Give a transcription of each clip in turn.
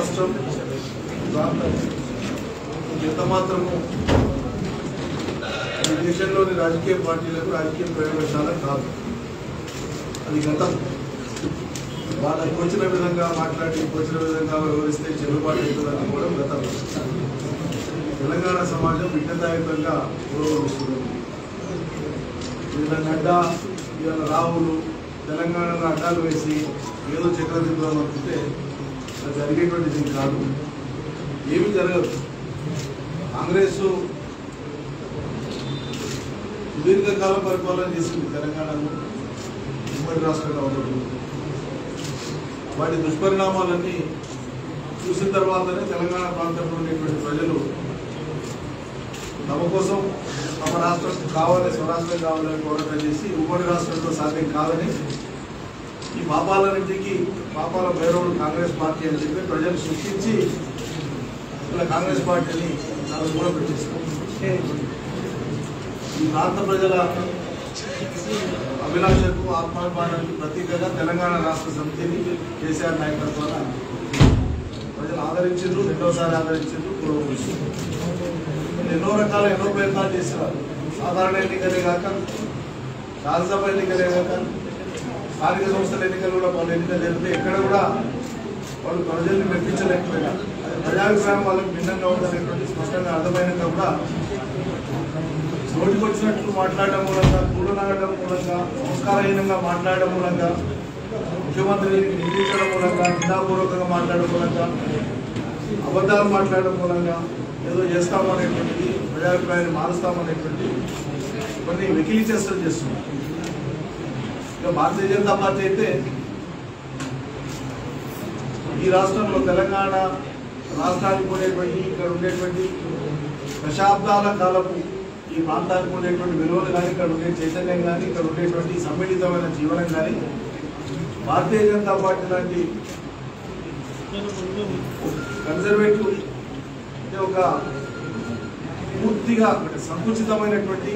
రాష్ట్రం ప్రాంతం ఎంత మాత్రము ఈ దేశంలోని రాజకీయ పార్టీలకు రాజకీయ ప్రయోగశాల కాదు అది గతం వాళ్ళకి వచ్చిన విధంగా మాట్లాడి వచ్చిన విధంగా వివరిస్తే చెల్లుబాటు అవుతుందని కూడా గతం తెలంగాణ సమాజం విఘ్నతాయుతంగా పురోగమిస్తుంది వీళ్ళ నడ్డా వీళ్ళ రాహులు తెలంగాణలో అడ్డాలు వేసి ఏదో చక్రదిద్దాం అనుకుంటే అది జరిగేటువంటిది కాదు ఏమీ జరగదు కాంగ్రెస్ సుదీర్ఘకాలం పరిపాలన చేసింది తెలంగాణలో ఉమ్మడి రాష్ట్రంగా ఉన్నప్పుడు వాటి దుష్పరిణామాలన్నీ చూసిన తర్వాతనే తెలంగాణ ప్రాంతంలో ఉండేటువంటి ప్రజలు తమ కోసం తమ రాష్ట్రం కావాలి స్వరాష్ట్రం కావాలని పోరాటం చేసి ఉమ్మడి రాష్ట్రంలో సాధ్యం కాదని ఈ పాపాలన్నింటికి పాపాల భైరవుడు కాంగ్రెస్ పార్టీ అని చెప్పి ప్రజలు సృష్టించి ఇలా కాంగ్రెస్ పార్టీని చాలా దూరం పెట్టేస్తారు ఈ ప్రాంత ప్రజల అభిలాషకు ఆత్మాభిమానానికి ప్రతీకగా తెలంగాణ రాష్ట్ర సమితిని కేసీఆర్ నాయకత్వాన ప్రజలు ఆదరించారు రెండోసారి ఆదరించారు పురోగమిస్తారు ఎన్నో రకాల ఎన్నో ప్రయత్నాలు చేసినారు సాధారణ ఎన్నికలే కాక శాసనసభ ఎన్నికలే కాక స్థానిక సంస్థల ఎన్నికలు కూడా వాళ్ళు ఎన్నికలు జరిగితే ఎక్కడ కూడా వాళ్ళు ప్రజల్ని మెప్పించలేకపోయినారు అది ప్రజాభిప్రాయం వాళ్ళకి భిన్నంగా ఉందనేటువంటి స్పష్టంగా అర్థమైనాక కూడా నోటికి వచ్చినట్లు మాట్లాడడం మూలంగా కూడనగడం మూలంగా సంస్కారహీనంగా మాట్లాడడం మూలంగా ముఖ్యమంత్రిని నిందించడం మూలంగా నిందాపూర్వకంగా మాట్లాడడం మూలంగా అబద్ధాలు మాట్లాడడం మూలంగా ఏదో చేస్తామనేటువంటిది ప్రజాభిప్రాయాన్ని మారుస్తామనేటువంటి కొన్ని వెకిలి చేష్టలు చేస్తున్నారు ఇక భారతీయ జనతా పార్టీ అయితే ఈ రాష్ట్రంలో తెలంగాణ రాష్ట్రానికి ఉండేటువంటి ఇక్కడ ఉండేటువంటి దశాబ్దాల కాలపు ఈ ప్రాంతానికి ఉండేటువంటి విలువలు కానీ ఇక్కడ ఉండే చైతన్యం కానీ ఇక్కడ ఉండేటువంటి సమ్మిళితమైన జీవనం కానీ భారతీయ జనతా పార్టీ లాంటి కన్జర్వేటివ్ అంటే ఒక పూర్తిగా సంకుచితమైనటువంటి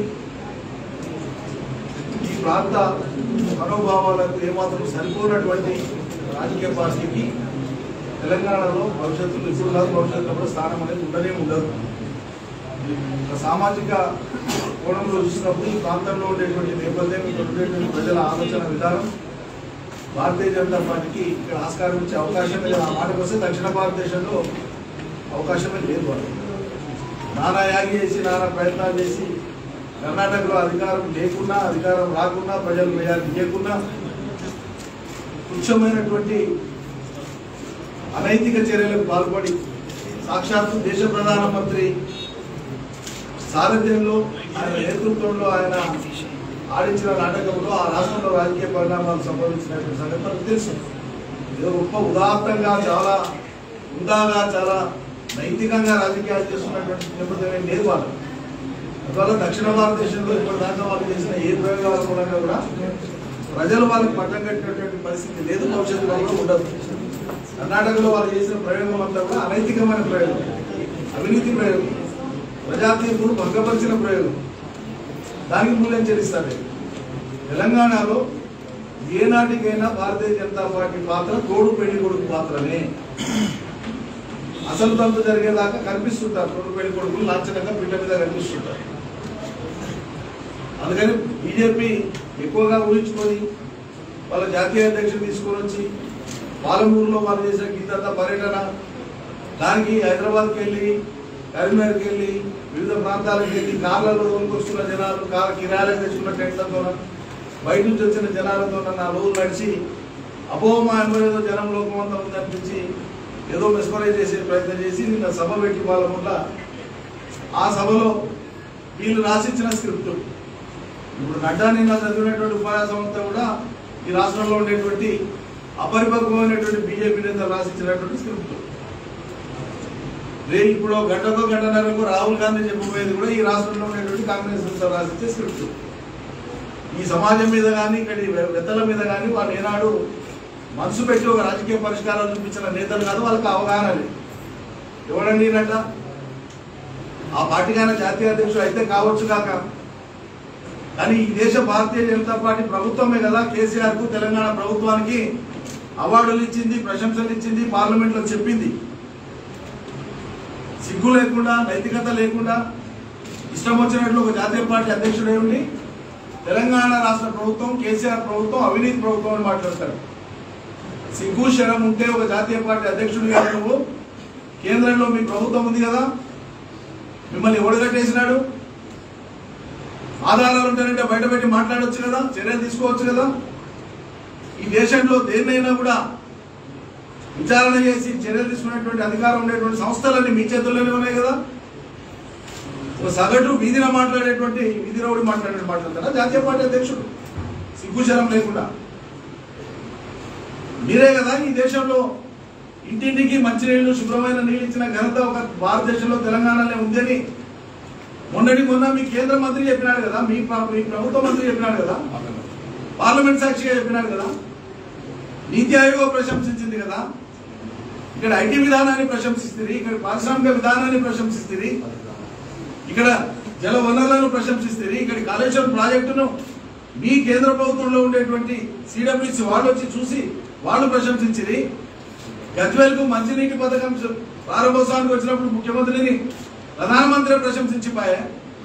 ఈ ప్రాంత మనోభావాలకు ఏమాత్రం సరిపోనటువంటి రాజకీయ పార్టీకి తెలంగాణలో భవిష్యత్తులో ఇప్పుడు కాదు భవిష్యత్తులో కూడా స్థానం అనేది ఉండనే ఉండదు ఒక సామాజిక కోణంలో చూసినప్పుడు ఈ ప్రాంతంలో ఉండేటువంటి నేపథ్యం ఇక్కడ ఉండేటువంటి ప్రజల ఆలోచన విధానం భారతీయ జనతా పార్టీకి ఇక్కడ ఆస్కారం ఇచ్చే అవకాశమే లేదు ఆ మాటకు వస్తే దక్షిణ భారతదేశంలో అవకాశమే లేదు వాళ్ళు నానా యాగి చేసి నానా ప్రయత్నాలు చేసి కర్ణాటకలో అధికారం లేకున్నా అధికారం రాకున్నా ప్రజలు మెజారిటీ ఇవ్వకున్నా తుచ్చమైనటువంటి అనైతిక చర్యలకు పాల్పడి సాక్షాత్తు దేశ ప్రధానమంత్రి సారథ్యంలో ఆయన నేతృత్వంలో ఆయన ఆడించిన నాటకంలో ఆ రాష్ట్రంలో రాజకీయ పరిణామాలు సంభవించినటువంటి సంగతి మనకు తెలుసు ఏదో గొప్ప ఉదాత్తంగా చాలా ఉందాగా చాలా నైతికంగా రాజకీయాలు చేస్తున్నటువంటి నేపథ్యం లేదు వాళ్ళు అందువల్ల దక్షిణ భారతదేశంలో ఇప్పటిదాకా వాళ్ళు చేసిన ఏ ప్రయోగాల మూలంగా కూడా ప్రజలు వాళ్ళకి పట్టం కట్టినటువంటి పరిస్థితి లేదు భవిష్యత్తులో కూడా ఉండదు కర్ణాటకలో వాళ్ళు చేసిన ప్రయోగం అంతా కూడా అనైతికమైన ప్రయోగం అవినీతి ప్రయోగం ప్రజా తీర్పును భంగపరిచిన ప్రయోగం దానికి మూల్యం చెల్లిస్తారు తెలంగాణలో ఏనాటికైనా భారతీయ జనతా పార్టీ పాత్ర తోడు పెళ్లి కొడుకు పాత్రనే అసలు తంతు జరిగేదాకా కనిపిస్తుంటారు తోడు పెళ్లి కొడుకులు లాంఛనంగా బిడ్డ మీద కనిపిస్తుంటారు అందుకని బీజేపీ ఎక్కువగా ఊహించుకొని వాళ్ళ జాతీయ అధ్యక్షుడు తీసుకొని వచ్చి పాలమూరులో వాళ్ళు చేసిన గీతంతా పర్యటన దానికి హైదరాబాద్కి వెళ్ళి కరీంనగర్కి వెళ్ళి వివిధ ప్రాంతాలకు వెళ్ళి కార్లలో కొనుక్కొస్తున్న జనాలు కార్ కిరాయిలకు తెచ్చుకున్న టెంట్లతో బయట నుంచి వచ్చిన జనాలతో నా రోజులు నడిచి అపోహమా ఏదో జనం లోకం అంతా ఉందనిపించి ఏదో మెస్మరైజ్ చేసే ప్రయత్నం చేసి నిన్న సభ పెట్టి వాళ్ళ వల్ల ఆ సభలో వీళ్ళు రాసిచ్చిన స్క్రిప్ట్ ఇప్పుడు నడ్డా నిన్న చదివినటువంటి ఉపన్యాసం అంతా కూడా ఈ రాష్ట్రంలో ఉండేటువంటి అపరిపక్వమైనటువంటి బీజేపీ నేతలు రాసిచ్చినటువంటి స్క్రిప్ట్ రే ఇప్పుడు గంటకో గంటన్నరకు రాహుల్ గాంధీ చెప్పబోయేది కూడా ఈ రాష్ట్రంలో ఉండేటువంటి కాంగ్రెస్ నేతలు రాసిచ్చే స్క్రిప్ట్ ఈ సమాజం మీద కానీ ఇక్కడి పెద్దల మీద కానీ వాళ్ళు ఏనాడు మనసు పెట్టి ఒక రాజకీయ పరిష్కారాలు చూపించిన నేతలు కాదు వాళ్ళకి అవగాహన లేదు ఎవరండి నడ్డ ఆ పార్టీకైనా జాతీయ అధ్యక్షుడు అయితే కావచ్చు కాక కానీ ఈ దేశ భారతీయ జనతా పార్టీ ప్రభుత్వమే కదా కేసీఆర్ కు తెలంగాణ ప్రభుత్వానికి అవార్డులు ఇచ్చింది ప్రశంసలు ఇచ్చింది పార్లమెంట్ లో చెప్పింది సిగ్గు లేకుండా నైతికత లేకుండా ఇష్టం వచ్చినట్లు ఒక జాతీయ పార్టీ అధ్యక్షుడే ఉండి తెలంగాణ రాష్ట్ర ప్రభుత్వం కేసీఆర్ ప్రభుత్వం అవినీతి ప్రభుత్వం అని మాట్లాడతారు సిగ్గు శరం ఉంటే ఒక జాతీయ పార్టీ అధ్యక్షుడు కదా నువ్వు కేంద్రంలో మీ ప్రభుత్వం ఉంది కదా మిమ్మల్ని ఎవడు కట్టేసినాడు ఆధారాలు ఉంటాయంటే బయట పెట్టి మాట్లాడొచ్చు కదా చర్యలు తీసుకోవచ్చు కదా ఈ దేశంలో దేన్నైనా కూడా విచారణ చేసి చర్యలు తీసుకునేటువంటి అధికారం ఉండేటువంటి సంస్థలన్నీ మీ చేతుల్లోనే ఉన్నాయి కదా ఒక సగటు వీధిలో మాట్లాడేటువంటి వీధి రౌడి మాట్లాడే మాట్లాడతారా జాతీయ పార్టీ అధ్యక్షుడు సిగ్గుశరం లేకుండా మీరే కదా ఈ దేశంలో ఇంటింటికి మంచినీళ్లు శుభ్రమైన నీళ్ళు ఇచ్చిన ఘనత ఒక భారతదేశంలో తెలంగాణలో ఉందని మొన్నటి మొన్న మీ కేంద్ర మంత్రి చెప్పినాడు కదా మీ ప్ర- మీ ప్రభుత్వ మంత్రి చెప్పినాడు కదా పార్లమెంట్ సాక్షిగా చెప్పినాడు కదా నీతి ఆయోగ్ ప్రశంసించింది కదా ఇక్కడ ఐటీ విధానాన్ని ప్రశంసిస్తుంది ఇక్కడ పారిశ్రామిక విధానాన్ని ప్రశంసిస్తుంది ఇక్కడ జల వనరులను ప్రశంసిస్తుంది ఇక్కడ కాళేశ్వరం ప్రాజెక్టును మీ కేంద్ర ప్రభుత్వంలో ఉండేటువంటి సిడబ్ల్యూసి వాళ్ళు వచ్చి చూసి వాళ్ళు ప్రశంసించింది గజ్వేల్కు మంచినీటి పథకం చ- ప్రారంభోత్సవానికి వచ్చినప్పుడు ముఖ్యమంత్రిని ప్రధానమంత్రి ప్రశంసించిపోయా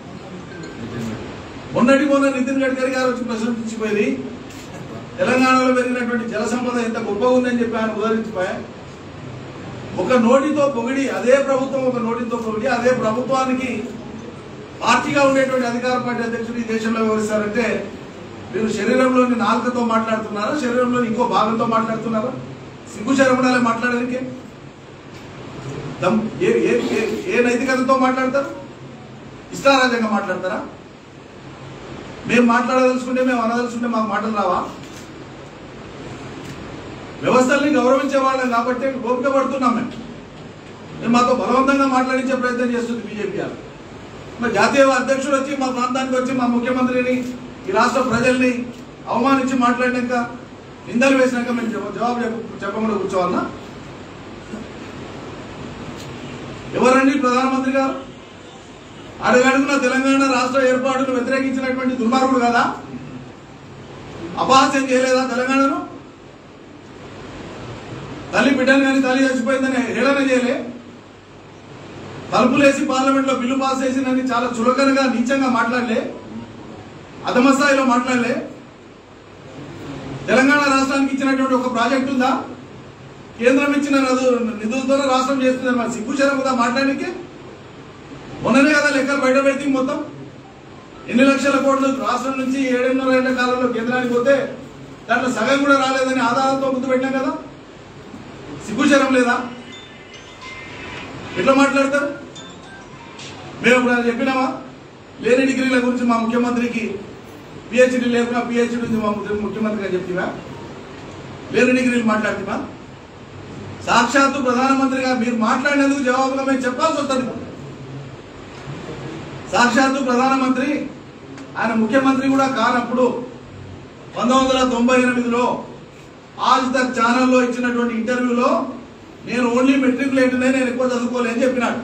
మొన్నటి మొన్న నితిన్ గడ్కరీ గారు వచ్చి ప్రశంసించిపోయింది తెలంగాణలో పెరిగినటువంటి జల సంపద ఎంత గొప్పగా ఉందని చెప్పి ఆయన ఉదరించిపోయా ఒక నోటితో పొగిడి అదే ప్రభుత్వం ఒక నోటితో పొగిడి అదే ప్రభుత్వానికి పార్టీగా ఉండేటువంటి అధికార పార్టీ అధ్యక్షుడు ఈ దేశంలో వివరిస్తారంటే మీరు శరీరంలోని నాలుకతో మాట్లాడుతున్నారా శరీరంలోని ఇంకో భాగంతో మాట్లాడుతున్నారా సిగ్గు శరమడాలే మాట్లాడడానికి దమ్ ఏ ఏ ఏ- ఏ నైతికతతో మాట్లాడతారు ఇష్టారాజ్యంగా మాట్లాడతారా మేము మాట్లాడదలుచుకుంటే మేము అనదలుచుకుంటే మాకు మాటలు రావా వ్యవస్థల్ని గౌరవించే వాళ్ళం కాబట్టి ఓపిక పడుతున్నాం మేము మేము మాతో బలవంతంగా మాట్లాడించే ప్రయత్నం చేస్తుంది బీజేపీ వాళ్ళు మరి జాతీయ అధ్యక్షుడు వచ్చి మా ప్రాంతానికి వచ్చి మా ముఖ్యమంత్రిని ఈ రాష్ట్ర ప్రజల్ని అవమానించి మాట్లాడినాక నిందలు వేసినాక మేము జవ- జవాబు చెప్ప చెప్పకుండా కూర్చోవాలన్నా ఎవరండి ప్రధానమంత్రి గారు అడుగడుగున తెలంగాణ రాష్ట్ర ఏర్పాటును వ్యతిరేకించినటువంటి దుర్మార్గుడు కదా అపహాస్యం చేయలేదా తెలంగాణను తల్లి బిడ్డను కానీ తల్లి చచ్చిపోయిందని హేళన చేయలే తలుపులేసి పార్లమెంట్ లో బిల్లు పాస్ చేసిందని చాలా చులకనగా నీచంగా మాట్లాడలే అధమ స్థాయిలో మాట్లాడలే తెలంగాణ రాష్ట్రానికి ఇచ్చినటువంటి ఒక ప్రాజెక్ట్ ఉందా కేంద్రం ఇచ్చిన నదు- నిధులతో రాష్ట్రం చేస్తుంది మరి సిగ్గుచరం కదా మాట్లాడడానికి మొన్ననే కదా లెక్కలు బయట పెడితే మొత్తం ఎన్ని లక్షల కోట్లు రాష్ట్రం నుంచి ఏడున్నర ఏళ్ల కాలంలో కేంద్రానికి పోతే దాంట్లో సగం కూడా రాలేదని ఆధారాలతో ముందు పెట్టినాం కదా సిగ్గుచరం లేదా ఎట్లా మాట్లాడతారు మేము ఇప్పుడు అది చెప్పినామా లేని డిగ్రీల గురించి మా ముఖ్యమంత్రికి పిహెచ్డి లేకున్నా పిహెచ్డి ఉంది మా ముఖ్య- ముఖ్యమంత్రి గారు చెప్తివా లేని డిగ్రీలు మాట్లాడుతున్నా సాక్షాత్తు ప్రధానమంత్రిగా మీరు మాట్లాడినందుకు జవాబుగా మేము చెప్పాల్సి వస్తుంది ఇప్పుడు. సాక్షాత్తు ప్రధానమంత్రి ఆయన ముఖ్యమంత్రి కూడా కానప్పుడు పంతొమ్మిది వందల తొంభై ఎనిమిదిలో ఆజ్ తక్ ఛానల్లో ఇచ్చినటువంటి ఇంటర్వ్యూలో నేను ఓన్లీ మెట్రికులేటనే నేను ఎక్కువ చదువుకోలే అని చెప్పినాడు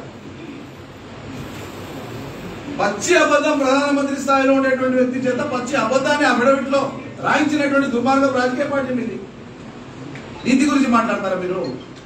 పచ్చి అబద్ధం ప్రధానమంత్రి స్థాయిలో ఉండేటువంటి వ్యక్తి చేత పచ్చి అబద్ధాన్ని అఫిడవిట్లో రాయించినటువంటి దుర్మార్గం రాజకీయ పార్టీ మీది నీతి గురించి మాట్లాడతారా మీరు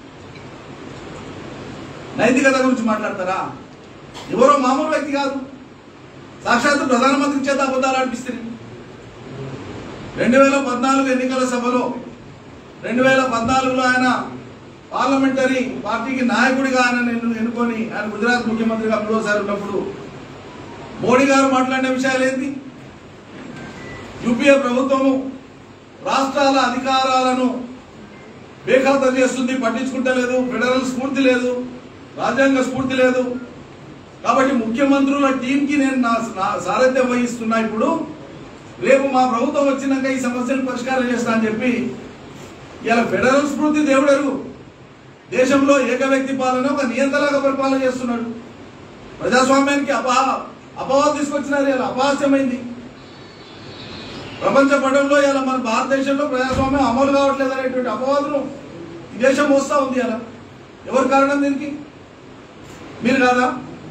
నైతికత గురించి మాట్లాడతారా ఎవరో మామూలు వ్యక్తి కాదు సాక్షాత్తు ప్రధానమంత్రి చేత అబద్ధాలు అనిపిస్తుంది రెండు వేల పద్నాలుగు ఎన్నికల సభలో రెండు వేల పద్నాలుగులో ఆయన పార్లమెంటరీ పార్టీకి నాయకుడిగా ఆయన ఎన్ను- ఎన్నుకొని ఆయన గుజరాత్ ముఖ్యమంత్రిగా మూడోసారి ఉన్నప్పుడు మోడీ గారు మాట్లాడిన విషయాలు ఏంటి యూపీఏ ప్రభుత్వము రాష్ట్రాల అధికారాలను బేఖాతరు చేస్తుంది పట్టించుకుంటలేదు ఫెడరల్ స్ఫూర్తి లేదు రాజ్యాంగ స్ఫూర్తి లేదు కాబట్టి ముఖ్యమంత్రుల టీంకి నేను నా నా సారథ్యం వహిస్తున్నా ఇప్పుడు రేపు మా ప్రభుత్వం వచ్చినాక ఈ సమస్యను పరిష్కారం చేస్తా అని చెప్పి ఇలా ఫెడరల్ స్ఫూర్తి దేవుడరు దేశంలో ఏక వ్యక్తి పాలన ఒక నియంత్రణగా పరిపాలన చేస్తున్నాడు ప్రజాస్వామ్యానికి అపా అపవాదం తీసుకొచ్చినారు ఇలా అపహాస్యమైంది ప్రపంచ పటంలో ఇలా మన భారతదేశంలో ప్రజాస్వామ్యం అమలు కావట్లేదు అనేటువంటి అపవాదం ఈ దేశం వస్తా ఉంది అలా ఎవరు కారణం దీనికి మీరు కాదా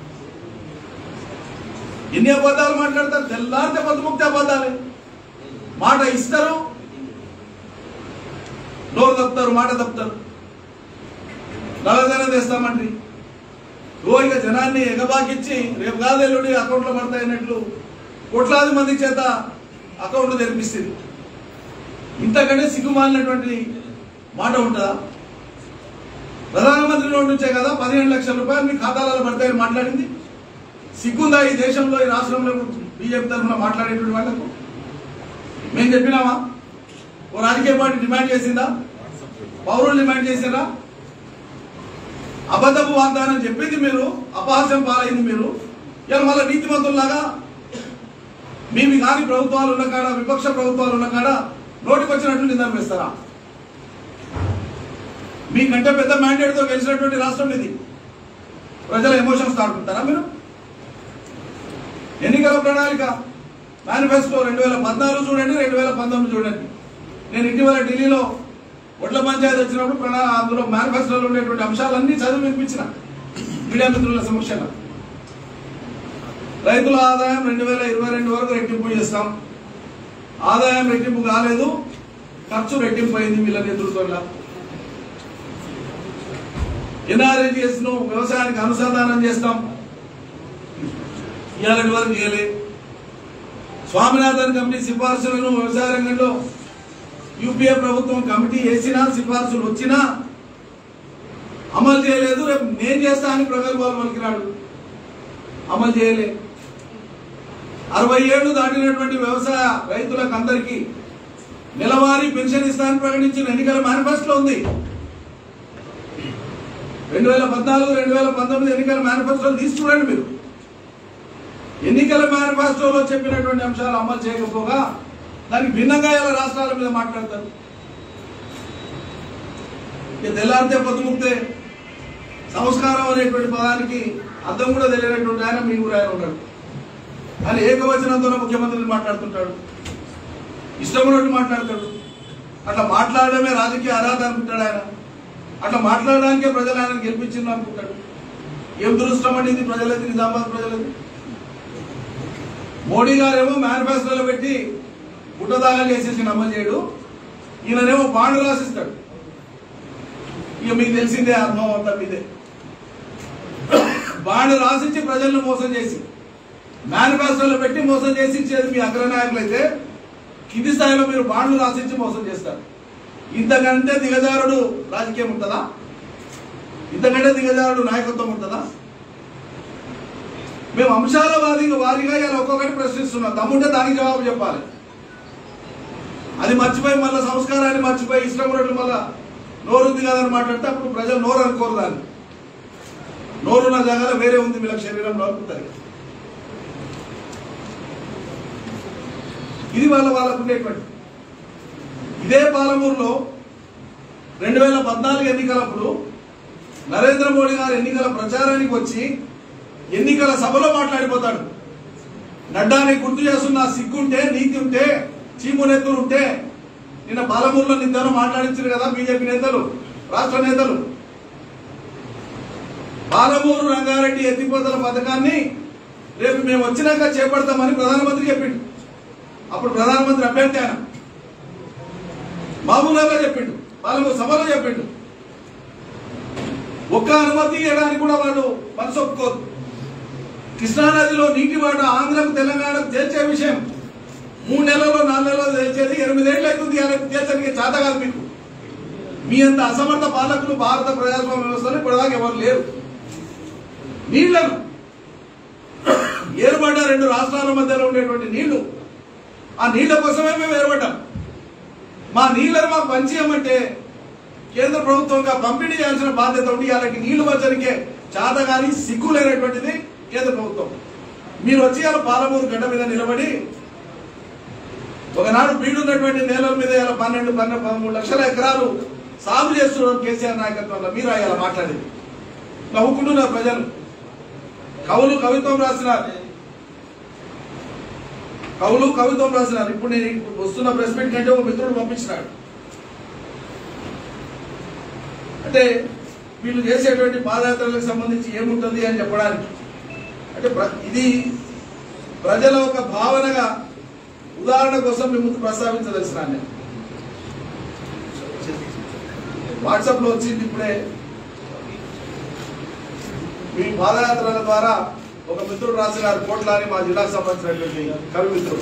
ఎన్ని అబద్ధాలు మాట్లాడతారు తెల్లారితే పొద్దుముక్తి అబద్ధాలే మాట ఇస్తారు నోరు తప్పుతారు మాట తప్పుతారు నల్లదనం తెస్తామండ్రి ఓ ఇక జనాన్ని ఎగబాకిచ్చి రేపు కాదు ఎల్లుండి అకౌంట్లో పడతాయన్నట్లు కోట్లాది మంది చేత అకౌంట్లు తెరిపిస్తుంది ఇంతకంటే సిగ్గుమాలినటువంటి మాట ఉంటుందా ప్రధానమంత్రి నోటి నుంచే కదా పదిహేను లక్షల రూపాయలు మీ ఖాతాలలో పడతాయని మాట్లాడింది సిగ్గుందా ఈ దేశంలో ఈ రాష్ట్రంలో బీజేపీ తరఫున మాట్లాడేటువంటి వాళ్ళకు మేము చెప్పినామా ఓ రాజకీయ పార్టీ డిమాండ్ చేసిందా పౌరులు డిమాండ్ చేసిందా అబద్ధపు వాగ్దానం చెప్పింది మీరు అపహాస్యం పాలైంది మీరు ఇలా మళ్ళీ నీతిమంతుల్లాగా మేము కాని ప్రభుత్వాలు ఉన్న కాడ విపక్ష ప్రభుత్వాలు ఉన్న కాడ నోటికి వచ్చినట్టు నిందలు వేస్తారా మీకంటే పెద్ద mandate తో గెలిచినటువంటి రాష్ట్రం ఇది ప్రజల ఎమోషన్స్ తాడుకుంటారా మీరు ఎన్నికల ప్రణాళిక మేనిఫెస్టో రెండు వేల పద్నాలుగు చూడండి రెండు వేల పంతొమ్మిది చూడండి నేను ఇటీవల ఢిల్లీలో ఒడ్ల పంచాయతీ వచ్చినప్పుడు ప్రణా అందులో మేనిఫెస్టోలో ఉండేటువంటి అంశాలన్నీ చదివి వినిపించిన మీడియా మిత్రుల సమక్షంలో రైతుల ఆదాయం రెండు వేల ఇరవై రెండు వరకు రెట్టింపు చేస్తాం ఆదాయం రెట్టింపు కాలేదు ఖర్చు రెట్టింపు అయింది వీళ్ళ నేతృత్వంలో ఎన్ఆర్ఎన్జిఎస్ ను వ్యవసాయానికి అనుసంధానం చేస్తాం ఇవాళ వరకు చేయలే స్వామినాథన్ కమిటీ సిఫార్సులను వ్యవసాయ రంగంలో యూపీఏ ప్రభుత్వం కమిటీ వేసినా సిఫార్సులు వచ్చినా అమలు చేయలేదు రేపు నేను చేస్తా అని ప్రగల్భాలు పలికినాడు అమలు చేయలే అరవై ఏళ్ళు దాటినటువంటి వ్యవసాయ రైతులకు అందరికీ నెలవారీ పెన్షన్ ఇస్తానని ప్రకటించిన ఎన్నికల మేనిఫెస్టో ఉంది రెండు వేల పద్నాలుగు రెండు వేల పంతొమ్మిది ఎన్నికల మేనిఫెస్టోలు తీసి చూడండి మీరు ఎన్నికల మేనిఫెస్టోలో చెప్పినటువంటి అంశాలు అమలు చేయకపోగా దానికి భిన్నంగా ఇలా రాష్ట్రాల మీద మాట్లాడతారు ఇక తెల్లారితే పొద్దుముక్తే సంస్కారం అనేటువంటి పదానికి అర్థం కూడా తెలియనటువంటి ఆయన మీ ఊరు ఆయన ఉన్నాడు ఆయన ఏకవచనంతో ముఖ్యమంత్రిని మాట్లాడుతుంటాడు ఇష్టం ఉన్నట్టు మాట్లాడతాడు అట్లా మాట్లాడడమే రాజకీయ అర్హత అనుకుంటాడు ఆయన అట్లా మాట్లాడడానికే ప్రజలు ఆయన గెలిపించింది అనుకుంటాడు ఏం దురదృష్టం అండి ఇది ప్రజలది నిజామాబాద్ ప్రజలది మోడీ గారేమో మేనిఫెస్టోలో పెట్టి గుట్టదాగా చేసేసి అమలు చేయడు ఈయననేమో బాండ్ రాసిస్తాడు ఇక మీకు తెలిసిందే అర్థం అంతా మీదే బాండ్ రాసిచ్చి ప్రజలను మోసం చేసి మేనిఫెస్టోలో పెట్టి మోసం చేసి ఇచ్చేది మీ అగ్రనాయకులు అయితే కింది స్థాయిలో మీరు బాండ్లు రాసిచ్చి మోసం చేస్తారు ఇంతకంటే దిగజారుడు రాజకీయం ఉంటుందా ఇంతకంటే దిగజారుడు నాయకత్వం ఉంటుందా మేము అంశాల వారీగా వారీగా ఇలా ఒక్కొక్కటి ప్రశ్నిస్తున్నాం దమ్ముంటే దానికి జవాబు చెప్పాలి అది మర్చిపోయి మళ్ళీ సంస్కారాన్ని మర్చిపోయి ఇష్టం ఉన్నట్లు మళ్ళా నోరుంది కదని మాట్లాడితే అప్పుడు ప్రజలు నోరు అనుకోరు దాన్ని నోరున్న జాగాలో వేరే ఉంది వీళ్ళ శరీరంలో అనుకుంటారు ఇది వాళ్ళ వాళ్ళకు ఉండేటువంటి ఇదే పాలమూరులో రెండు వేల పద్నాలుగు ఎన్నికలప్పుడు నరేంద్ర మోడీ గారు ఎన్నికల ప్రచారానికి వచ్చి ఎన్నికల సభలో మాట్లాడిపోతాడు నడ్డాని గుర్తు చేస్తున్న సిగ్గుంటే నీతి ఉంటే చీము నెత్తులు ఉంటే నిన్న పాలమూరులో నిందరూ మాట్లాడించారు కదా బీజేపీ నేతలు రాష్ట్ర నేతలు పాలమూరు రంగారెడ్డి ఎత్తిపోతల పథకాన్ని రేపు మేము వచ్చినాక చేపడతామని ప్రధానమంత్రి చెప్పిండు అప్పుడు ప్రధానమంత్రి అభ్యర్థి ఆయన మహబూబ్నగర్ చెప్పిండు పాలమూరు సభలో చెప్పిండు ఒక్క అనుమతి ఇవ్వడానికి కూడా వాళ్ళు మనసు ఒప్పుకోదు కృష్ణానదిలో నీటి వాట ఆంధ్రకు తెలంగాణకు తేల్చే విషయం మూడు నెలల్లో నాలుగు నెలల్లో తేల్చేది ఎనిమిదేళ్ళు అవుతుంది ఆయనకు తేల్చడానికి చేత కాదు మీకు మీ అంత అసమర్థ పాలకులు భారత ప్రజాస్వామ్య వ్యవస్థలో ఇప్పటిదాకా ఎవరు లేరు నీళ్లను ఏర్పడ్డ రెండు రాష్ట్రాల మధ్యలో ఉండేటువంటి నీళ్లు ఆ నీళ్ల కోసమే మేము ఏర్పడ్డాం మా నీళ్లను మాకు పంచేయమంటే కేంద్ర ప్రభుత్వంగా పంపిణీ చేయాల్సిన బాధ్యత ఉండి వాళ్ళకి నీళ్లు వచ్చరికే చేత కానీ సిగ్గు లేనటువంటిది కేంద్ర ప్రభుత్వం మీరు వచ్చి వాళ్ళ పాలమూరు గడ్డ మీద నిలబడి ఒకనాడు బీడున్నటువంటి నేలల మీద ఇలా పన్నెండు పన్నెండు పదమూడు లక్షల ఎకరాలు సాగు చేస్తున్నారు కేసీఆర్ నాయకత్వంలో మీరు ఇలా మాట్లాడేది నవ్వుకుంటున్నారు ప్రజలు కవులు కవిత్వం రాసినారు కవులు కవిత్వం రాసినారు ఇప్పుడు నేను ఇప్పుడు వస్తున్న ప్రెస్ మీట్ కంటే ఒక మిత్రుడు పంపించినాడు అంటే వీళ్ళు చేసేటువంటి పాదయాత్రలకు సంబంధించి ఏముంటుంది అని చెప్పడానికి అంటే ప్ర- ఇది ప్రజల ఒక భావనగా ఉదాహరణ కోసం మీ ముందు ప్రస్తావించదలిసిన నేను వాట్సాప్ లో వచ్చింది ఇప్పుడే మీ పాదయాత్రల ద్వారా ఒక మిత్రుడు రాసినారు కోట్లాని మా జిల్లాకు సంబంధించినటువంటి కవి మిత్రుడు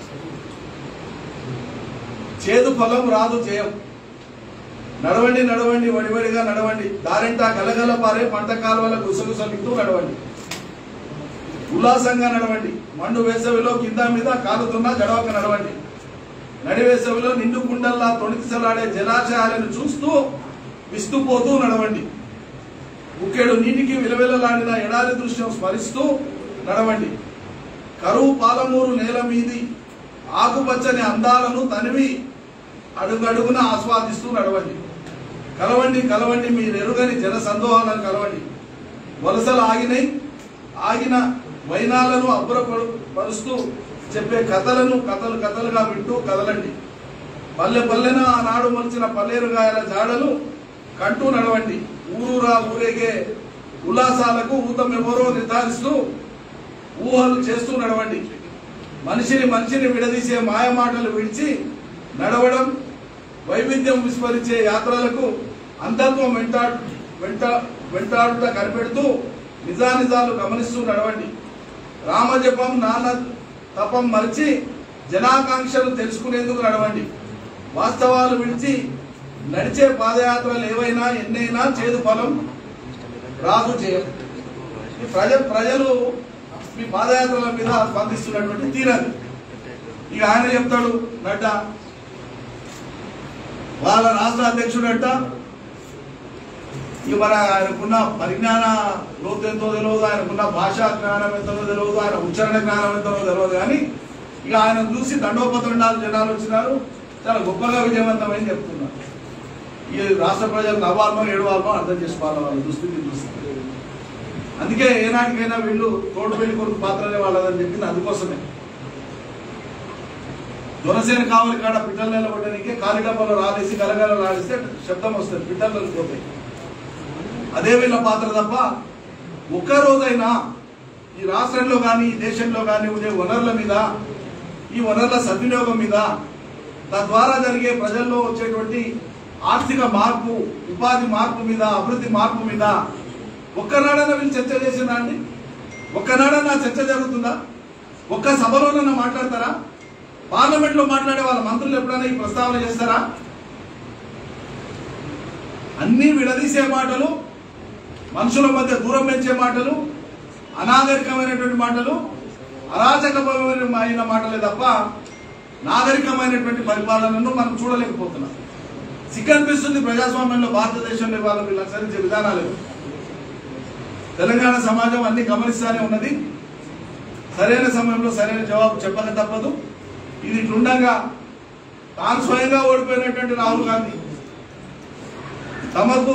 చేదు ఫలం రాదు జయం నడవండి నడవండి వడివడిగా నడవండి దారింటా గలగల పారే పంట కాలువల గుసగుసలిస్తూ నడవండి ఉల్లాసంగా నడవండి మండు వేసవిలో కింద మీద కాలుతున్నా గడవక నడవండి నడి వేసవిలో నిండు కుండల్లా తొణికిసలాడే జలాశయాలను చూస్తూ విస్తుపోతూ నడవండి ముక్కేడు నీటికి విలవిలలాడిన ఎడారి దృశ్యం స్మరిస్తూ నడవండి కరువు పాలమూరు నేల మీది ఆకుపచ్చని అందాలను తనివి అడుగడుగున ఆస్వాదిస్తూ నడవండి కలవండి కలవండి మీరు ఎరుగని జన సందోహాలను కలవండి వలసలు ఆగినాయి ఆగిన వైనాలను అబ్బురపరుస్తూ చెప్పే కథలను కథలు కథలుగా వింటూ కదలండి పల్లె పల్లెన ఆనాడు మలిచిన పల్లేరుగాయల జాడలు కంటూ నడవండి ఊరూరా ఊరేగే ఉల్లాసాలకు ఊతమెవరో నిర్ధారిస్తూ ఊహలు చేస్తూ నడవండి మనిషిని మనిషిని విడదీసే మాయ మాటలు విడిచి నడవడం వైవిధ్యం విస్మరించే యాత్రలకు అంతత్వం వెంటాడు వెంట వెంటాడుట కనిపెడుతూ నిజానిజాలు గమనిస్తూ నడవండి రామజపం నాన్న తపం మరిచి జనాకాంక్షలు తెలుసుకునేందుకు నడవండి వాస్తవాలు విడిచి నడిచే పాదయాత్రలు ఏవైనా ఎన్నైనా చేదు ఫలం రాదు చేయం ఈ ప్రజ ప్రజలు మీ పాదయాత్రల మీద స్పందిస్తున్నటువంటి తీరది ఇక ఆయన చెప్తాడు నడ్డా వాళ్ళ రాష్ట్ర అధ్యక్షుడు అంట ఇక మన ఆయనకున్న పరిజ్ఞాన లోతు ఎంతో తెలియదు ఆయనకున్న భాషా జ్ఞానం ఎంతో తెలియదు ఆయన ఉచ్చారణ జ్ఞానం ఎంతో తెలియదు కానీ ఇక ఆయన చూసి దండోపతండాలు జనాలు వచ్చినారు చాలా గొప్పగా విజయవంతమని చెప్తున్నారు ఈ రాష్ట్ర ప్రజలు నవ్వాలనో ఏడవాలనో అర్థం చేసుకోవాలి వాళ్ళ దుస్థితి చూస్తే అందుకే ఏనాటికైనా వీళ్ళు తోడు పెళ్లి కొడుకు పాత్రనే వాళ్ళదని చెప్పింది అందుకోసమే దొరసేన కావలి కాడ పిట్టలు నిలబడడానికి కాలి డబ్బాలో రాలేసి గలగల రాలిస్తే శబ్దం వస్తుంది పిట్టలు పోతాయి అదే వీళ్ళ పాత్ర తప్ప ఒక్క రోజైనా ఈ రాష్ట్రంలో కానీ ఈ దేశంలో కానీ ఉండే వనరుల మీద ఈ వనరుల సద్వినియోగం మీద తద్వారా జరిగే ప్రజల్లో వచ్చేటువంటి ఆర్థిక మార్పు ఉపాధి మార్పు మీద అభివృద్ధి మార్పు మీద ఒక్కనాడైనా వీళ్ళు చర్చ చేసినా అండి ఒక్కనాడైనా చర్చ జరుగుతుందా ఒక్క సభలోనైనా మాట్లాడతారా పార్లమెంట్ లో మాట్లాడే వాళ్ళ మంత్రులు ఎప్పుడైనా ఈ ప్రస్తావన చేస్తారా అన్ని విడదీసే మాటలు మనుషుల మధ్య దూరం పెంచే మాటలు అనాగరికమైనటువంటి మాటలు అరాచకమైన మాటలే తప్ప నాగరికమైనటువంటి పరిపాలనను మనం చూడలేకపోతున్నాం సిగ్గు అనిపిస్తుంది ప్రజాస్వామ్యంలో భారతదేశంలో ఇవాళ వీళ్ళు అనుసరించే విధానాలు తెలంగాణ సమాజం అన్ని గమనిస్తానే ఉన్నది సరైన సమయంలో సరైన జవాబు చెప్పక తప్పదు ఇది ఇట్లుండగా తాను స్వయంగా ఓడిపోయినటువంటి రాహుల్ గాంధీ తమకు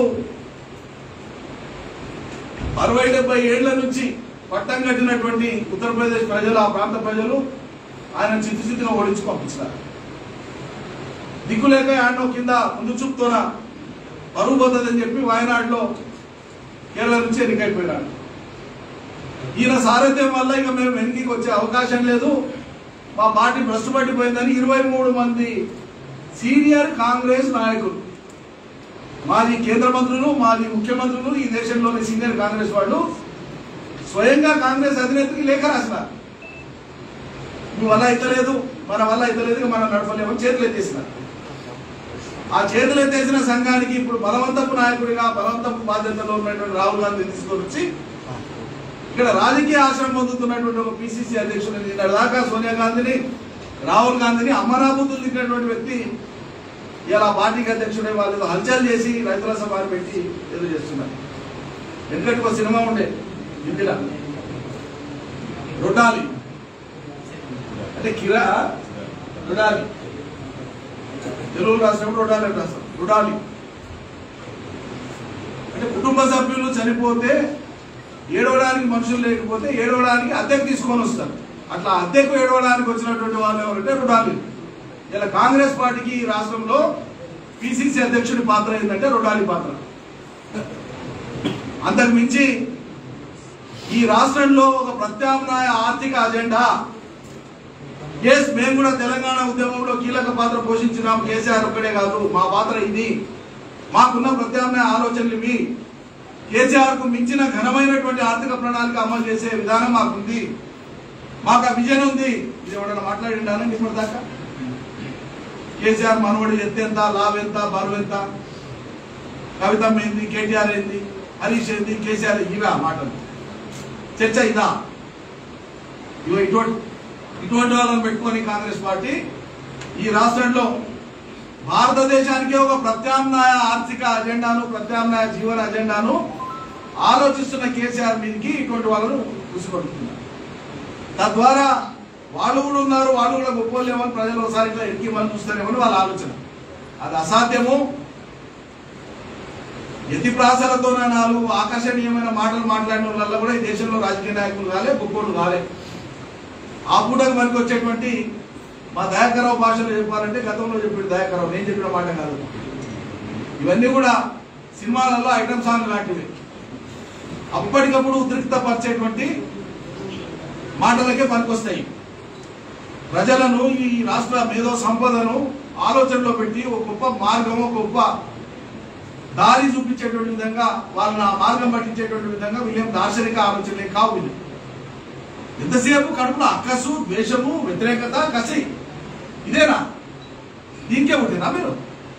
అరవై డెబ్బై ఏళ్ల నుంచి పట్టం కట్టినటువంటి ఉత్తరప్రదేశ్ ప్రజలు ఆ ప్రాంత ప్రజలు ఆయన చిత్తుచిత్తుగా ఓడించి పంపించారు దిక్కులేక ఆయన కింద ముందు చూపుతోన పరువు పోతుందని చెప్పి వాయనాడులో కేరళ నుంచి ఎన్నికైపోయినాడు ఈయన సారథ్యం వల్ల ఇక మేము వెనక్కి వచ్చే అవకాశం లేదు మా పార్టీ భ్రష్టు పట్టిపోయిందని ఇరవై మూడు మంది సీనియర్ కాంగ్రెస్ నాయకులు మాజీ కేంద్ర మంత్రులు మాజీ ముఖ్యమంత్రులు ఈ దేశంలోని సీనియర్ కాంగ్రెస్ వాళ్ళు స్వయంగా కాంగ్రెస్ అధినేతకి లేఖ రాసినారు మీ వల్ల అయితలేదు మన వల్ల అయితలేదు ఇక మనం నడపలేమని చేతులు ఎత్తేసినారు ఆ చేతులు ఎత్తేసిన సంఘానికి ఇప్పుడు బలవంతపు నాయకుడిగా బలవంతపు బాధ్యతలో ఉన్నటువంటి రాహుల్ గాంధీ తీసుకొని వచ్చి ఇక్కడ రాజకీయ ఆశ్రమం పొందుతున్నటువంటి ఒక పిసిసి అధ్యక్షుడు నిన్న దాకా సోనియా గాంధీని రాహుల్ గాంధీని అమరాబుద్ధులు తిట్టినటువంటి వ్యక్తి ఇలా పార్టీకి అధ్యక్షుడే వాళ్ళు హల్చల్ చేసి రైతుల సభను పెట్టి ఏదో చేస్తున్నారు వెంకటికి ఒక సినిమా ఉండే హిందీలో రొడాలి అంటే కిరా రొడాలి తెలుగు రాసినప్పుడు రొడాలి అని రాస్తాం రొడాలి అంటే కుటుంబ సభ్యులు చనిపోతే ఏడవడానికి మనుషులు లేకపోతే ఏడవడానికి అద్దెకు తీసుకొని వస్తారు అట్లా అద్దెకు ఏడవడానికి వచ్చినటువంటి వాళ్ళు ఎవరంటే రుడాలి ఇలా కాంగ్రెస్ పార్టీకి ఈ రాష్ట్రంలో పిసిసి అధ్యక్షుడి పాత్ర ఏంటంటే రుడాలి పాత్ర అంతకు మించి ఈ రాష్ట్రంలో ఒక ప్రత్యామ్నాయ ఆర్థిక అజెండా ఎస్ మేము కూడా తెలంగాణ ఉద్యమంలో కీలక పాత్ర పోషించినాం కేసీఆర్ ఒక్కడే కాదు మా పాత్ర ఇది మాకున్న ప్రత్యామ్నాయ ఆలోచనలు ఇవి కేసీఆర్ కు మించిన ఘనమైనటువంటి ఆర్థిక ప్రణాళిక అమలు చేసే విధానం మాకుంది మాకు ఆ విజన్ ఉంది ఇది ఎవడన్నా మాట్లాడిండానండి ఇప్పుడు దాకా కేసీఆర్ మనవడి ఎత్తు ఎంత లాభ ఎంత బరువు ఎంత కవితమ్మ ఏంది కేటీఆర్ ఏంది హరీష్ ఏంది కేసీఆర్ ఇవే ఆ మాటలు చర్చ ఇదా ఇగో ఇటువంటి ఇటువంటి వాళ్ళని పెట్టుకొని కాంగ్రెస్ పార్టీ ఈ రాష్ట్రంలో భారతదేశానికి ఒక ప్రత్యామ్నాయ ఆర్థిక అజెండాను ప్రత్యామ్నాయ జీవన అజెండాను ఆలోచిస్తున్న కేసీఆర్ మీదకి ఇటువంటి వాళ్ళను కూసిపడుతున్నారు తద్వారా వాళ్ళు కూడా ఉన్నారు వాళ్ళు కూడా గొప్పలేమని ప్రజలు ఒకసారి ఇట్లా ఎక్కి మనం చూస్తారేమని వాళ్ళ ఆలోచన అది అసాధ్యము ఎతి ప్రాసలతోనే నాలుగు ఆకర్షణీయమైన మాటలు మాట్లాడిన వాళ్ళ కూడా ఈ దేశంలో రాజకీయ నాయకులు కాలే గొప్పోళ్ళు కాలే ఆ పూటకు మనకి వచ్చేటువంటి మా దయాకరావు భాషలో చెప్పాలంటే గతంలో చెప్పాడు దయాకరావు నేను చెప్పిన మాట కాదు ఇవన్నీ కూడా సినిమాలలో ఐటమ్ సాంగ్ లాంటివి అప్పటికప్పుడు ఉద్రిక్తపరిచేటువంటి మాటలకే పనికొస్తాయి ప్రజలను ఈ రాష్ట్ర మేధో సంపదను ఆలోచనలో పెట్టి ఒక గొప్ప మార్గం ఒక గొప్ప దారి చూపించేటువంటి విధంగా వాళ్ళని ఆ మార్గం పట్టించేటువంటి విధంగా వీళ్ళేం దార్శనిక ఆలోచనలే కావు వీళ్ళు ఎంతసేపు కడుపులో అక్కసు ద్వేషము వ్యతిరేకత కసి ఇదేనా దీనికే ఉంటేనా మీరు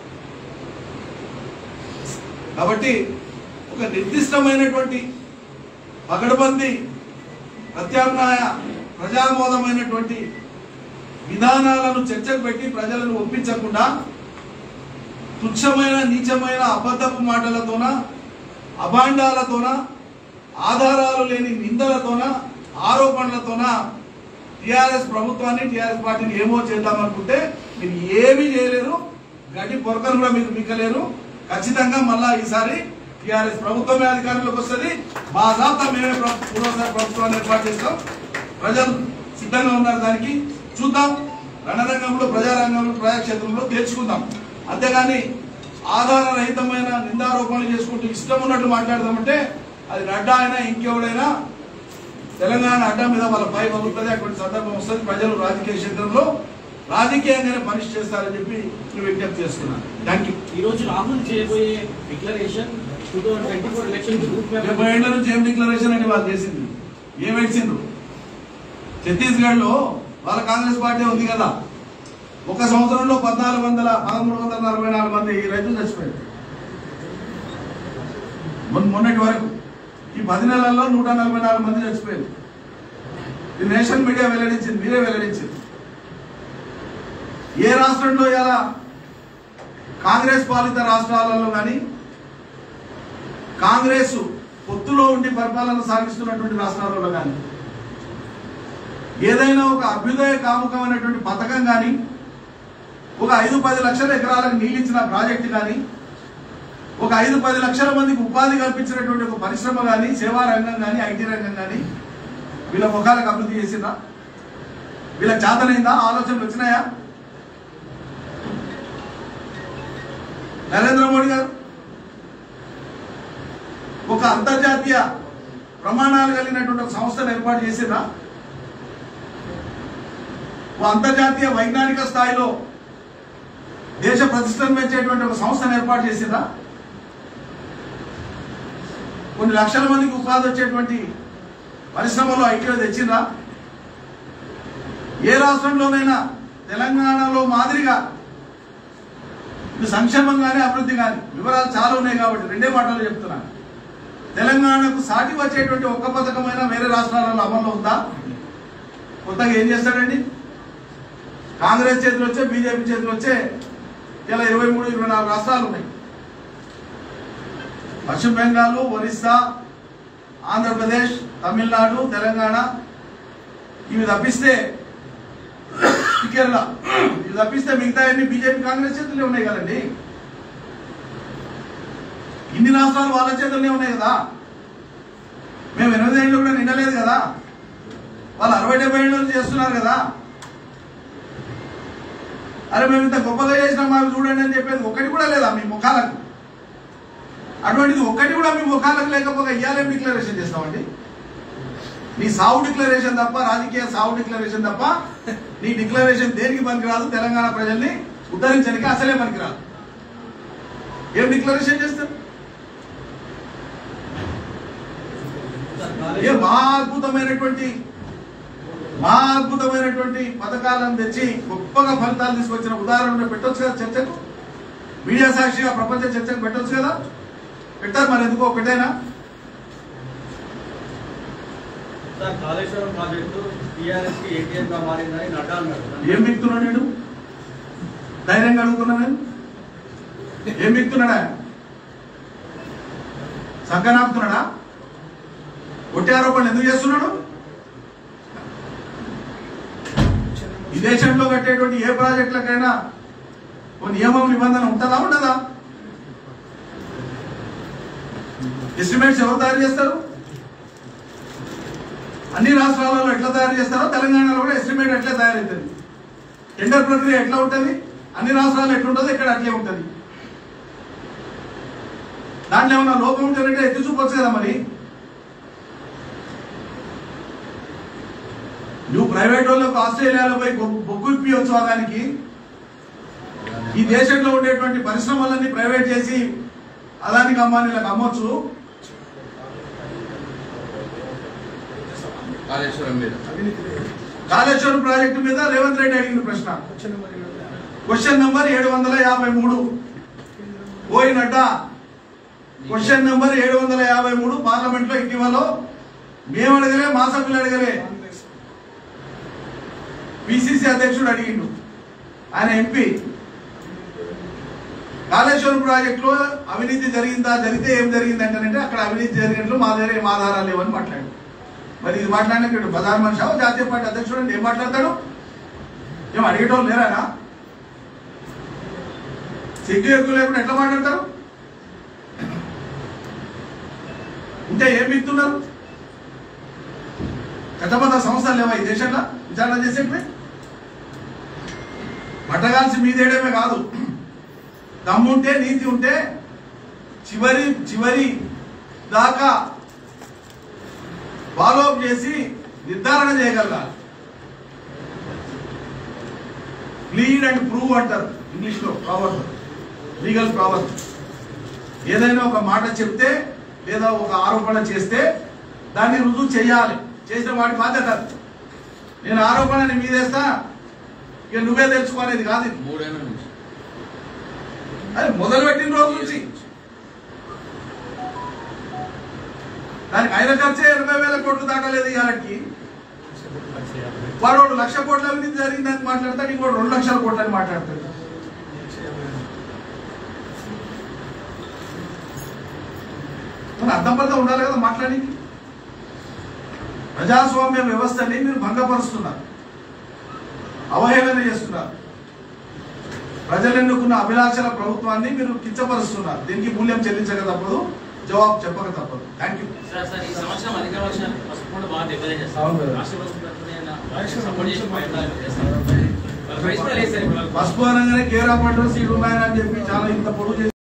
కాబట్టి ఒక నిర్దిష్టమైనటువంటి పగడబంది ప్రత్యామ్నాయ ప్రజామోదమైనటువంటి విధానాలను చర్చకు పెట్టి ప్రజలను ఒప్పించకుండా తుచ్చమైన నీచమైన అబద్ధపు మాటలతోన అభాండాలతోన ఆధారాలు లేని నిందలతోన ఆరోపణలతోన టిఆర్ఎస్ ప్రభుత్వాన్ని టిఆర్ఎస్ పార్టీని ఏమో చేద్దామనుకుంటే మీరు ఏమీ చేయలేరు గడ్డి పొరకను కూడా మీకు మిక్కలేరు ఖచ్చితంగా మళ్ళా ఈసారి టిఆర్ఎస్ ప్రభుత్వమే అధికారంలోకి వస్తుంది మా దాత మేమే ప్ర- మూడోసారి ప్రభుత్వాన్ని ఏర్పాటు చేస్తాం ప్రజలు సిద్ధంగా ఉన్నారు దానికి చూద్దాం రణరంగంలో ప్రజారంగంలో ప్రజాక్షేత్రంలో తేల్చుకుందాం అంతేగాని ఆధార రహితమైన నిందారోపణలు చేసుకుంటూ ఇష్టం ఉన్నట్టు మాట్లాడదామంటే అది నడ్డా అయినా ఇంకెవడైనా తెలంగాణ అడ్డా మీద వాళ్ళ పై వదులుతుంది అటువంటి సందర్భం వస్తుంది ప్రజలు రాజకీయ క్షేత్రంలో రాజకీయంగానే పనిష్ చేస్తారని చెప్పి నేను విజ్ఞప్తి చేస్తున్నాను థ్యాంక్ యూ ఈ రోజు రాహుల్ చేయబోయే declaration two thousand twenty four election group డెబ్బై ఏళ్ల నుంచి ఏం డిక్లరేషన్ అని వాళ్ళు చేసింది ఏం ఇచ్చిండ్రు ఛత్తీస్గఢ్ లో వాళ్ళ కాంగ్రెస్ పార్టీ ఉంది కదా ఒక సంవత్సరంలో పద్నాలుగు వందల పదమూడు వందల నలభై నాలుగు మంది రైతులు చచ్చిపోయారు మొన్న మొన్నటి వరకు ఈ పది నెలల్లో నూట నలభై నాలుగు మంది చచ్చిపోయారు ఇది నేషన్ మీడియా వెల్లడించింది మీరే వెల్లడించింది ఏ రాష్ట్రంలో ఇలా కాంగ్రెస్ పాలిత రాష్ట్రాలలో కానీ కాంగ్రెస్ పొత్తులో ఉండి పరిపాలన సాగిస్తున్నటువంటి రాష్ట్రాలలో కానీ ఏదైనా ఒక అభ్యుదయ కాముకమైనటువంటి పథకం కానీ ఒక ఐదు పది లక్షల ఎకరాలకు నీళ్ళిచ్చిన ప్రాజెక్టు కానీ ఒక ఐదు పది లక్షల మందికి ఉపాధి కల్పించినటువంటి ఒక పరిశ్రమ కానీ సేవా రంగం కానీ ఐటీ రంగం కానీ వీళ్ళ ముఖాలకు అభివృద్ధి చేసిందా వీళ్ళకి చేతనైందా ఆలోచనలు వచ్చినాయా నరేంద్ర మోడీ గారు ఒక అంతర్జాతీయ ప్రమాణాలు కలిగినటువంటి ఒక సంస్థను ఏర్పాటు చేసిందా ఒక అంతర్జాతీయ వైజ్ఞానిక స్థాయిలో దేశ ప్రతిష్టను పెంచేటువంటి ఒక సంస్థను ఏర్పాటు చేసిందా కొన్ని లక్షల మందికి ఉపాధి వచ్చేటువంటి పరిశ్రమలో ఐటీలో తెచ్చిందా ఏ రాష్ట్రంలోనైనా తెలంగాణలో మాదిరిగా ఇటు సంక్షేమం కానీ అభివృద్ధి కానీ వివరాలు చాలా ఉన్నాయి కాబట్టి రెండే మాటలు చెప్తున్నాను తెలంగాణకు సాటి వచ్చేటువంటి ఒక్క పథకమైన వేరే రాష్ట్రాలలో అమల్లో ఉందా కొత్తగా ఏం చేస్తాడండి కాంగ్రెస్ చేతులు వచ్చే బీజేపీ చేతులు వచ్చే ఇలా ఇరవై మూడు ఇరవై నాలుగు రాష్ట్రాలు ఉన్నాయి పశ్చిమ బెంగాల్ ఒరిస్సా ఆంధ్రప్రదేశ్ తమిళనాడు తెలంగాణ ఇవి తప్పిస్తే కేరళ ఇవి తప్పిస్తే మిగతా అన్ని బీజేపీ కాంగ్రెస్ చేతుల్లో ఉన్నాయి కదండి ఇన్ని రాష్ట్రాలు వాళ్ళ చేతుల్లోనే ఉన్నాయి కదా మేము ఎనిమిది ఏళ్ళు కూడా నిండలేదు కదా వాళ్ళు అరవై డెబ్బై ఏళ్ళ నుంచి చేస్తున్నారు కదా అరే మేము ఇంత గొప్పగా చేసినాం మాకు చూడండి అని చెప్పేది ఒకటి కూడా లేదా మీ ముఖాలకు అటువంటిది ఒక్కటి కూడా మీ ముఖాలకు లేకపోతే ఇయ్యాలేం డిక్లరేషన్ చేస్తామండి నీ సావు డిక్లరేషన్ తప్ప రాజకీయ సావు డిక్లరేషన్ తప్ప నీ డిక్లరేషన్ దేనికి పనికిరాదు తెలంగాణ ప్రజల్ని ఉద్ధరించడానికి అసలే పనికిరాదు ఏం డిక్లరేషన్ చేస్తారు ఏ మా అద్భుతమైనటువంటి మా అద్భుతమైనటువంటి పథకాలను తెచ్చి గొప్పగా ఫలితాలు తీసుకొచ్చిన ఉదాహరణ పెట్టొచ్చు కదా చర్చకు మీడియా సాక్షిగా ప్రపంచ చర్చకు పెట్టొచ్చు కదా పెట్టారు మరి ఎందుకో ఒకటేనా సార్ కాళేశ్వరం ప్రాజెక్టు టీఆర్ఎస్ కి ఏటీఎం గా మారిందని నడ్డా అన్నాడు ఏం మిక్తున్నాడు నేను ధైర్యంగా అడుగుతున్నా నేను ఏం మిక్తున్నాడా సంకనాపుతున్నాడా ఒట్టి ఆరోపణలు ఎందుకు చేస్తున్నాడు ఈ దేశంలో కట్టేటువంటి ఏ ప్రాజెక్టులకైనా ఓ నియమం నిబంధన ఉంటుందా ఉండదా ఎస్టిమేట్స్ ఎవరు తయారు చేస్తారు అన్ని రాష్ట్రాలలో ఎట్లా తయారు చేస్తారో తెలంగాణలో కూడా ఎస్టిమేట్ ఎట్లా తయారవుతుంది టెండర్ ప్రక్రియ ఎట్లా ఉంటుంది అన్ని రాష్ట్రాల్లో ఎట్లుంటుందో ఇక్కడ అట్లే ఉంటుంది దాంట్లో ఏమన్నా లోపం ఉంటేనంటే ఎత్తి చూపొచ్చు కదా మరి నువ్వు ప్రైవేట్ వాళ్ళకు ఆస్ట్రేలియాలో పోయి బొ- బొగ్గు ఇప్పియొచ్చు దానికి ఈ దేశంలో ఉండేటువంటి పరిశ్రమలన్నీ ప్రైవేట్ చేసి అదానికి అమ్మానీలకు అమ్మొచ్చు కాళేశ్వరం మీద కాళేశ్వరం ప్రాజెక్టు మీద రేవంత్ రెడ్డి అడిగిన ప్రశ్న క్వశ్చన్ నంబర్ ఏడు వందల యాభై మూడు ఓయి నడ్డా క్వశ్చన్ నంబర్ ఏడు వందల యాభై మూడు పార్లమెంట్ లో ఇటీవల మేము అడగలే మా సభ్యులు అడగలే పిసిసి అధ్యక్షుడు అడిగిండు ఆయన ఎంపీ కాళేశ్వరం ప్రాజెక్టులో అవినీతి జరిగిందా జరిగితే ఏం జరిగింది అంటానంటే అక్కడ అవినీతి జరిగినట్లు మా దగ్గర ఏం ఆధారాలు లేవని మాట్లాడు మరి ఇది మాట్లాడిన ప్రధాన మనిషి జాతీయ పార్టీ అధ్యక్షుడు అంటే ఏం మాట్లాడతాడు ఏం అడిగేటోళ్ళు లేరానా సిగ్గు ఎక్కువ లేకుండా ఎట్లా మాట్లాడతారు ఉంటే ఏం మిగుతున్నారు చట్టబద్ధ సంస్థలు లేవా ఈ దేశంలో విచారణ చేసేటివి పట్టగాల్సి మీదేయడమే కాదు దమ్ముంటే నీతి ఉంటే చివరి చివరి దాకా ఫాలో అప్ చేసి నిర్ధారణ చేయగలగాలి ప్లీడ్ అండ్ ప్రూవ్ అంటారు ఇంగ్లీష్ లో పవర్ లీగల్ పవర్ ఏదైనా ఒక మాట చెప్తే లేదా ఒక ఆరోపణ చేస్తే దాన్ని రుజువు చేయాలి చేసిన వాడి బాధ్యత అది. నేను ఆరోపణని మీదేస్తా ఇక నువ్వే తెలుసుకోనేది కాదు ఇది. మూడేళ్ల నుంచి అది మొదలు పెట్టిన రోజు నుంచి దానికి ఆయన ఖర్చే ఎనభై వేల కోట్లు దాటలేదు ఇవాళకి వాడు ఒకడు లక్ష కోట్ల అవినీతి జరిగిందని మాట్లాడతాడు ఇంకోటి రెండు లక్షల కోట్లు అని మాట్లాడతాడు మరి అర్థం పర్థం ఉండాలి కదా మాట్లాడి ప్రజాస్వామ్య వ్యవస్థని మీరు భంగపరుస్తున్నారు అవహేళన చేస్తున్నారు ప్రజలు ఎన్నుకున్న అభిలాషల ప్రభుత్వాన్ని మీరు కించపరుస్తున్నారు దీనికి మూల్యం చెల్లించక తప్పదు జవాబు చెప్పక తప్పదు థ్యాంక్ యూ సార్ సార్ ఈ సంవత్సరం అధిక వర్షాలు పసుపు కూడా బాగా దెబ్బలే చేస్తారు అవును కదా. రాష్ట్ర ప్రభుత్వం తరఫున ఏమైనా సపోర్ట్ చేసి ప్రయత్నాలు చేస్తారు వాళ్ళ ప్రైస్ కూడా లేదు సార్ ఇప్పుడు వాళ్ళకి. పసుపు అనగానే కేర్ ఆఫ్ అడ్రస్ ఉన్నాయని చెప్పి చాలా ఇంత పొడుగు చేసి